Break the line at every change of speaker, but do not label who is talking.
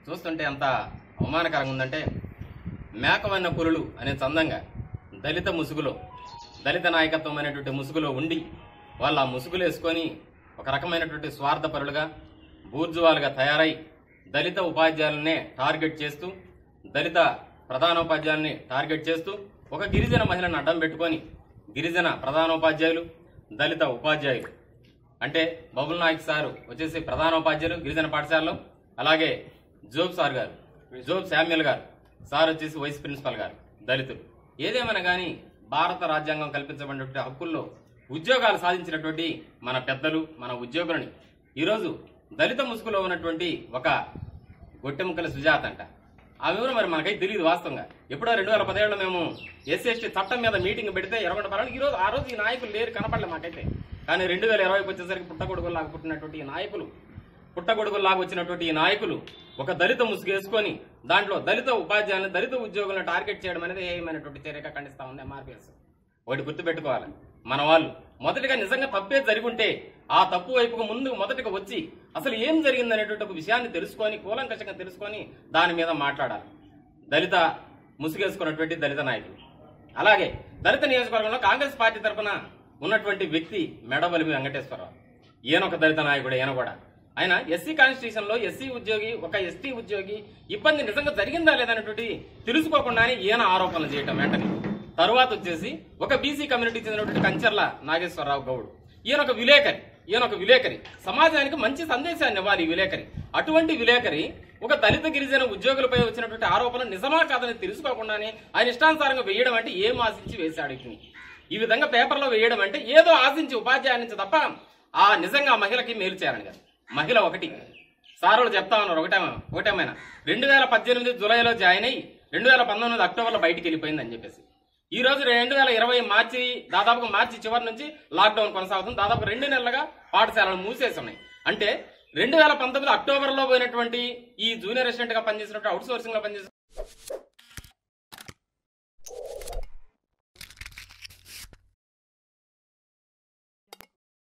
చూస్తుంటే ఎంత అవమానకరంగా ఉందంటే మేకవన్న పులులు అనే చందంగా దళిత ముసుగులో దళిత నాయకత్వం అనేటువంటి ముసుగులో ఉండి వాళ్ళు ఆ ముసుగులు వేసుకొని ఒక రకమైనటువంటి స్వార్థపరులుగా బూర్జువాలుగా తయారై దళిత ఉపాధ్యాయులనే టార్గెట్ చేస్తూ దళిత ప్రధానోపాధ్యాయుల్ని టార్గెట్ చేస్తూ ఒక గిరిజన మహిళను అడ్డం పెట్టుకొని గిరిజన ప్రధానోపాధ్యాయులు దళిత ఉపాధ్యాయులు అంటే బబుల్ నాయక్ సారు వచ్చేసి ప్రధానోపాధ్యాయులు గిరిజన పాఠశాలలో అలాగే జోబ్ సార్ గారు జోబ్ శామ్యుల్ గారు సార్ వచ్చేసి వైస్ ప్రిన్సిపల్ గారు దళితులు ఏదేమైనా కానీ భారత రాజ్యాంగం కల్పించబడినటువంటి హక్కుల్లో ఉద్యోగాలు సాధించినటువంటి మన పెద్దలు మన ఉద్యోగులని ఈరోజు దళిత ముసుగులో ఉన్నటువంటి ఒక గొట్టెముక్కల సుజాత అంట ఆ వివరం మరి మనకైతే తెలియదు వాస్తవంగా ఎప్పుడో రెండు వేల పదిహేడులో మేము ఎస్సీ ఎస్టీ చట్టం మీద మీటింగ్ పెడితే ఎర్రగొండ పలాని ఈ రోజు ఆ రోజు ఈ నాయకులు లేరు కనపడలే మాకైతే కానీ రెండు వేల ఇరవైకి వచ్చేసరికి పుట్టగొడుగులాగా పుట్టినటువంటి ఈ నాయకులు పుట్టగొడుగులాగా వచ్చినటువంటి ఈ నాయకులు ఒక దళిత ముసుగు వేసుకొని దాంట్లో దళిత ఉపాధ్యాయులను దళిత ఉద్యోగులను టార్గెట్ చేయడం అనేది ఏమైనటువంటి చర్యగా ఖండిస్తా ఉంది ఎంఆర్పిఎస్ ఒకటి గుర్తుపెట్టుకోవాలి మన వాళ్ళు మొదటిగా నిజంగా తప్పే జరిగి ఉంటే ఆ తప్పు వైపుకు ముందు మొదటగా వచ్చి అసలు ఏం జరిగింది అనేటువంటి ఒక విషయాన్ని తెలుసుకొని కూలంకషంగా తెలుసుకొని దాని మీద మాట్లాడాలి దళిత ముసుగేసుకున్నటువంటి దళిత నాయకులు అలాగే దళిత నియోజకవర్గంలో కాంగ్రెస్ పార్టీ తరఫున ఉన్నటువంటి వ్యక్తి మెడబలిమి వెంకటేశ్వరరావు ఈయన ఒక దళిత నాయకుడు ఈయన కూడా ఆయన ఎస్సీ కాన్స్టిట్యూషన్ లో ఎస్సీ ఉద్యోగి ఒక ఎస్టీ ఉద్యోగి ఇబ్బంది నిజంగా జరిగిందా లేదనేటువంటి తెలుసుకోకుండానే ఈయన ఆరోపణలు చేయటం వెంటనే తరువాత వచ్చేసి ఒక బీసీ కమ్యూనిటీకి చెందినటువంటి కంచర్ల నాగేశ్వరరావు గౌడ్ ఈయన ఒక విలేకరి ఈయన ఒక విలేకరి సమాజానికి మంచి సందేశాన్ని ఇవ్వాలి ఈ విలేకరి అటువంటి విలేకరి ఒక దళిత గిరిజన ఉద్యోగులపై వచ్చినటువంటి ఆరోపణలు నిజమా కాదని తెలుసుకోకుండానే ఆయన ఇష్టానుసారంగా వేయడం అంటే ఏం ఆశించి వేశాడు ఇతని ఈ విధంగా పేపర్లో వేయడం అంటే ఏదో ఆశించి ఉపాధ్యాయుల నుంచి తప్ప ఆ నిజంగా ఆ మహిళకి మేలు చేయాలని కాదు మహిళ ఒకటి సారులు చెప్తా ఉన్నారు ఒకటే ఒకటేమైనా రెండు వేల పద్దెనిమిది జూలైలో జాయిన్ అయ్యి రెండు వేల పంతొమ్మిది అక్టోబర్లో బయటికి వెళ్ళిపోయింది అని చెప్పేసి ఈ రోజు రెండు వేల ఇరవై మార్చి దాదాపుగా మార్చి చివరి నుంచి లాక్డౌన్ కొనసాగుతుంది దాదాపు రెండు నెలలుగా పాఠశాలలు మూసేసి ఉన్నాయి అంటే రెండు వేల పంతొమ్మిది అక్టోబర్లో పోయినటువంటి ఈ జూనియర్ అసిస్టెంట్ గా పనిచేసినటువంటి అవుట్ సోర్సింగ్ లో పనిచేసిన